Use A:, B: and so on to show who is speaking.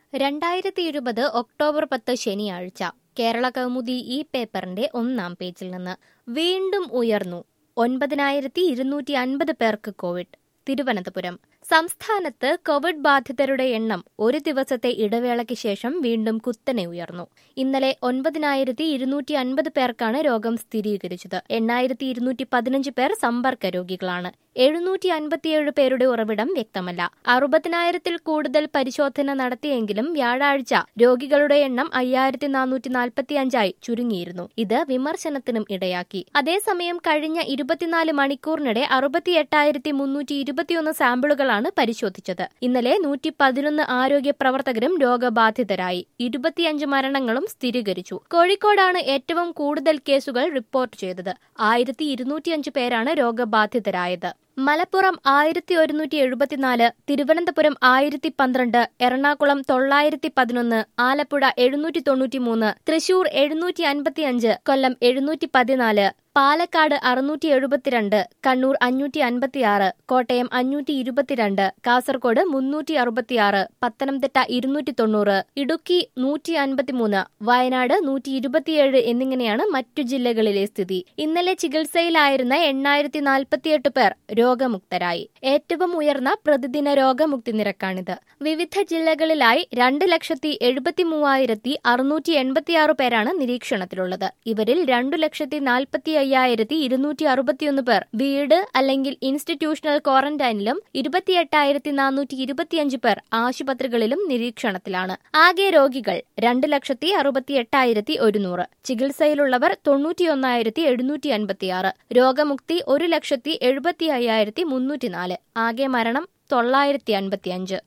A: രണ്ടായിരത്തി ഇരുപത് ഒക്ടോബർ പത്ത് ശനിയാഴ്ച കേരള കൗമുദി ഈ പേപ്പറിന്റെ ഒന്നാം പേജിൽ നിന്ന് വീണ്ടും ഉയർന്നു ഒൻപതിനായിരത്തി ഇരുന്നൂറ്റി അൻപത് പേർക്ക് കോവിഡ് തിരുവനന്തപുരം സംസ്ഥാനത്ത് കോവിഡ് ബാധിതരുടെ എണ്ണം ഒരു ദിവസത്തെ ഇടവേളയ്ക്ക് ശേഷം വീണ്ടും കുത്തനെ ഉയർന്നു ഇന്നലെ ഒൻപതിനായിരത്തി ഇരുന്നൂറ്റി അൻപത് പേർക്കാണ് രോഗം സ്ഥിരീകരിച്ചത് എണ്ണായിരത്തി ഇരുന്നൂറ്റി പതിനഞ്ച് പേർ സമ്പർക്ക രോഗികളാണ് എഴുന്നൂറ്റി അൻപത്തിയേഴ് പേരുടെ ഉറവിടം വ്യക്തമല്ല അറുപതിനായിരത്തിൽ കൂടുതൽ പരിശോധന നടത്തിയെങ്കിലും വ്യാഴാഴ്ച രോഗികളുടെ എണ്ണം അയ്യായിരത്തി നാനൂറ്റി നാൽപ്പത്തിയഞ്ചായി ചുരുങ്ങിയിരുന്നു ഇത് വിമർശനത്തിനും ഇടയാക്കി അതേസമയം കഴിഞ്ഞ ഇരുപത്തിനാല് മണിക്കൂറിനിടെ അറുപത്തി എട്ടായിരത്തി മുന്നൂറ്റി ഇരുപത്തിയൊന്ന് സാമ്പിളുകളാണ് പരിശോധിച്ചത് ഇന്നലെ നൂറ്റി പതിനൊന്ന് ആരോഗ്യ പ്രവർത്തകരും രോഗബാധിതരായി ഇരുപത്തിയഞ്ച് മരണങ്ങളും സ്ഥിരീകരിച്ചു കോഴിക്കോടാണ് ഏറ്റവും കൂടുതൽ കേസുകൾ റിപ്പോർട്ട് ചെയ്തത് ആയിരത്തി ഇരുന്നൂറ്റിയഞ്ച് പേരാണ് രോഗബാധിതരായത് മലപ്പുറം ആയിരത്തി ഒരുന്നൂറ്റി എഴുപത്തിനാല് തിരുവനന്തപുരം ആയിരത്തി പന്ത്രണ്ട് എറണാകുളം തൊള്ളായിരത്തി പതിനൊന്ന് ആലപ്പുഴ എഴുന്നൂറ്റി തൊണ്ണൂറ്റിമൂന്ന് തൃശൂർ എഴുന്നൂറ്റി അൻപത്തിയഞ്ച് കൊല്ലം എഴുന്നൂറ്റി പതിനാല് പാലക്കാട് അറുന്നൂറ്റി എഴുപത്തിരണ്ട് കണ്ണൂർ അഞ്ഞൂറ്റി അൻപത്തിയാറ് കോട്ടയം അഞ്ഞൂറ്റി ഇരുപത്തിരണ്ട് കാസർഗോഡ് മുന്നൂറ്റി അറുപത്തിയാറ് പത്തനംതിട്ട ഇരുന്നൂറ്റി തൊണ്ണൂറ് ഇടുക്കി നൂറ്റി അൻപത്തിമൂന്ന് വയനാട് നൂറ്റി ഇരുപത്തിയേഴ് എന്നിങ്ങനെയാണ് മറ്റു ജില്ലകളിലെ സ്ഥിതി ഇന്നലെ ചികിത്സയിലായിരുന്ന എണ്ണായിരത്തി നാൽപ്പത്തിയെട്ട് പേർ രോഗമുക്തരായി ഏറ്റവും ഉയർന്ന പ്രതിദിന രോഗമുക്തി നിരക്കാണിത് വിവിധ ജില്ലകളിലായി രണ്ട് ലക്ഷത്തി എഴുപത്തി മൂവായിരത്തി അറുന്നൂറ്റി എൺപത്തിയാറ് പേരാണ് നിരീക്ഷണത്തിലുള്ളത് ഇവരിൽ രണ്ടു ലക്ഷത്തി നാൽപ്പത്തി അയ്യായിരത്തി ഇരുന്നൂറ്റി അറുപത്തിയൊന്ന് പേർ വീട് അല്ലെങ്കിൽ ഇൻസ്റ്റിറ്റ്യൂഷണൽ ക്വാറന്റൈനിലും ഇരുപത്തിയെട്ടായിരത്തി നാനൂറ്റി ഇരുപത്തിയഞ്ച് പേർ ആശുപത്രികളിലും നിരീക്ഷണത്തിലാണ് ആകെ രോഗികൾ രണ്ട് ലക്ഷത്തി അറുപത്തി എട്ടായിരത്തി ഒരുന്നൂറ് ചികിത്സയിലുള്ളവർ തൊണ്ണൂറ്റിയൊന്നായിരത്തി എഴുന്നൂറ്റി അൻപത്തിയാറ് രോഗമുക്തി ഒരു ലക്ഷത്തി എഴുപത്തി അയ്യായിരത്തി മുന്നൂറ്റിനാല് ആകെ മരണം തൊള്ളായിരത്തി അൻപത്തിയഞ്ച്